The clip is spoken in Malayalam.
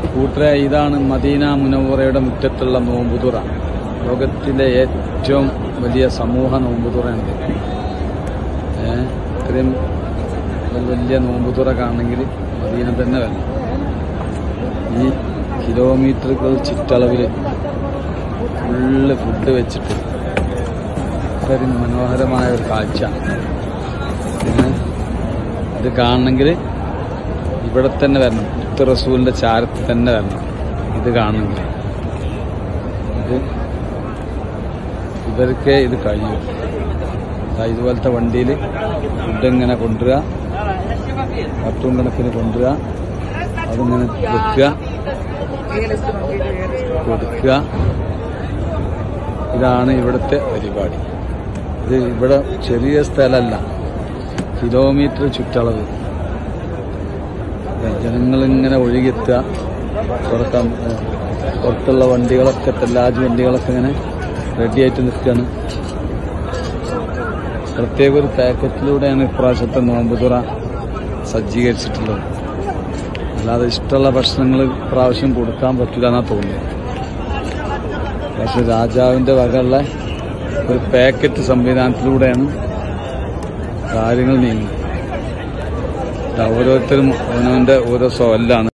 കൂട്ടരെ ഇതാണ് മദീന മുനവറയുടെ മുറ്റത്തുള്ള നോമ്പുതുറ ലോകത്തിലെ ഏറ്റവും വലിയ സമൂഹ നോമ്പുതുറയുണ്ട് ഏ ഇത്രയും ഒരു വലിയ നോമ്പുതുറ കാണണമെങ്കിൽ മദീന തന്നെ വരണം ഈ കിലോമീറ്ററുകൾ ചുറ്റളവിൽ ഫുള്ള് ഫുഡ് വെച്ചിട്ട് ഇത്രയും മനോഹരമായ ഒരു കാഴ്ച പിന്നെ ഇത് കാണണമെങ്കിൽ ഇവിടെ തന്നെ വരണം മുത്ത് റസൂലിന്റെ ചാരത്തിൽ തന്നെ വരണം ഇത് കാണണമെങ്കിൽ ഇത് ഇവർക്ക് ഇത് കഴിയും ദാ ഇതുപോലത്തെ വണ്ടിയിൽ ഫുഡ് ഇങ്ങനെ കൊണ്ടുവരിക കാർട്ടൂൺ കണക്കിന് കൊണ്ടുവരിക അതിങ്ങനെ വെക്കുക കൊടുക്കുക ഇതാണ് ഇവിടുത്തെ പരിപാടി ഇത് ഇവിടെ ചെറിയ സ്ഥലമല്ല കിലോമീറ്റർ ചുറ്റളവ് ജനങ്ങളിങ്ങനെ ഒഴുകിയെത്തുക പുറത്ത് പുറത്തുള്ള വണ്ടികളൊക്കെ തെല്ലാജ് വണ്ടികളൊക്കെ ഇങ്ങനെ റെഡിയായിട്ട് നിൽക്കുകയാണ് പ്രത്യേക ഒരു പാക്കറ്റിലൂടെയാണ് ഇപ്രാവശ്യത്തെ നോമ്പുതുറ സജ്ജീകരിച്ചിട്ടുള്ളത് അല്ലാതെ ഇഷ്ടമുള്ള ഭക്ഷണങ്ങൾ ഇപ്രാവശ്യം കൊടുക്കാൻ പറ്റില്ല എന്നാ തോന്നുന്നത് പക്ഷെ രാജാവിന്റെ വകയുള്ള ഒരു പാക്കറ്റ് സംവിധാനത്തിലൂടെയാണ് കാര്യങ്ങൾ നീങ്ങുന്നത് ഇത് ഓരോരുത്തരും അവനവന്റെ ഓരോ സോലാണ്